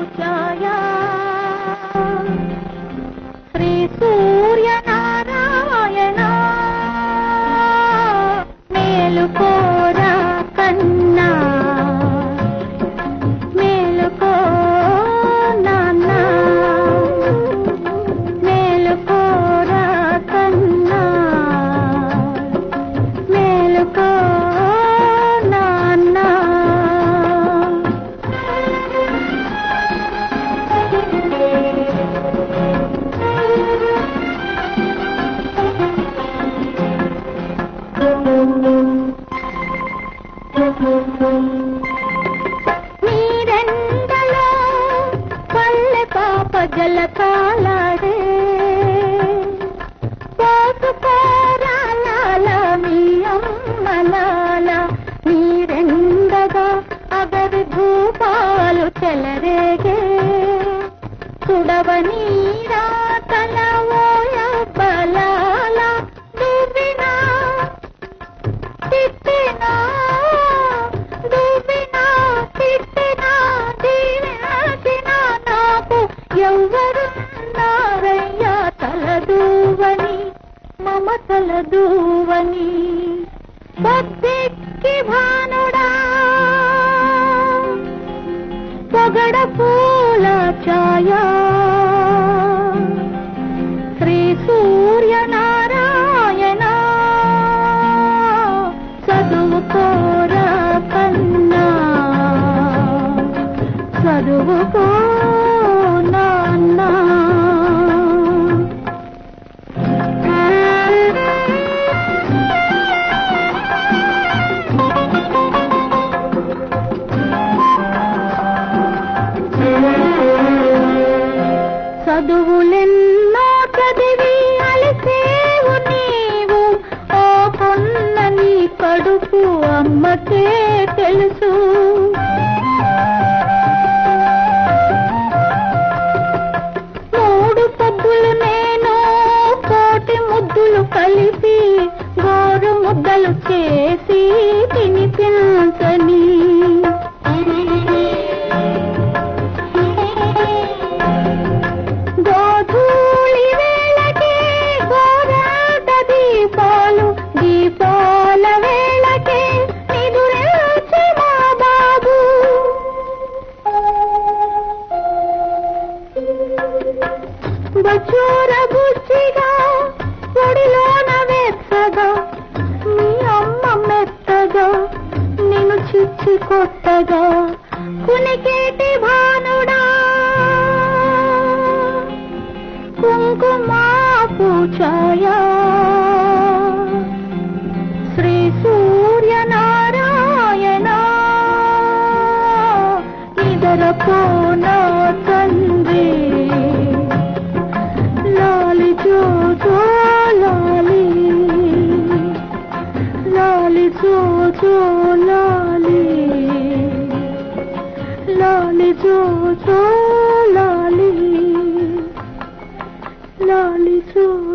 ఛాయా శ్రీ సూర్యనారాయణ మేలుకోరా కన్నా మేలుకో నాన్న మేలుకోరా కన్నా మేలుకో నాన్న నీరెండలో పల్లె పాప జలకాలాడే పోసుకోరాల మీ అమ్మలాల నీరెండగా అగరి భూపాలు చెలరేగే సుడవ నీరా తల ఓయ బలాల దువ్వినా తిట్టినా దువ్వినా తిట్టినా దీవినా నాకు ఎవ్వరున్నారయ్యా తలదూవని మమ తలదూవని బద్దెక్కి భానుడా పొగడ పూల ఛాయా శ్రీ సూర్యనారాయణ చదువుకోరా కన్నా చదువుకో నాన్న చదువులెన్నో చదివి అలసేవు నీవు ఓ కొన్న నీ కడుపు అమ్మకే తెలుసు మూడు పబ్బులు నేను కోటి ముద్దులు కలిపి గోరు ముద్దలు చేసి తినిపించని గోధూళి వేళకే గోరాట దీపాలు దీపాల వేళకే నిదురేచి మా బాబు బచోర బుచ్చిగా పొడిలోన వెచ్చగా మీ అమ్మ మెత్తగా నిన్ను చిచ్చి కొట్టగా కునికేటి భానుడా కుంకుమాపు ఛాయా శ్రీ సూర్యనారాయణ నిదరపోన తండ్రి లాలి జో జో లాలి లాలి జో జో లాలి లాలి జో జో లాలి లాలి జో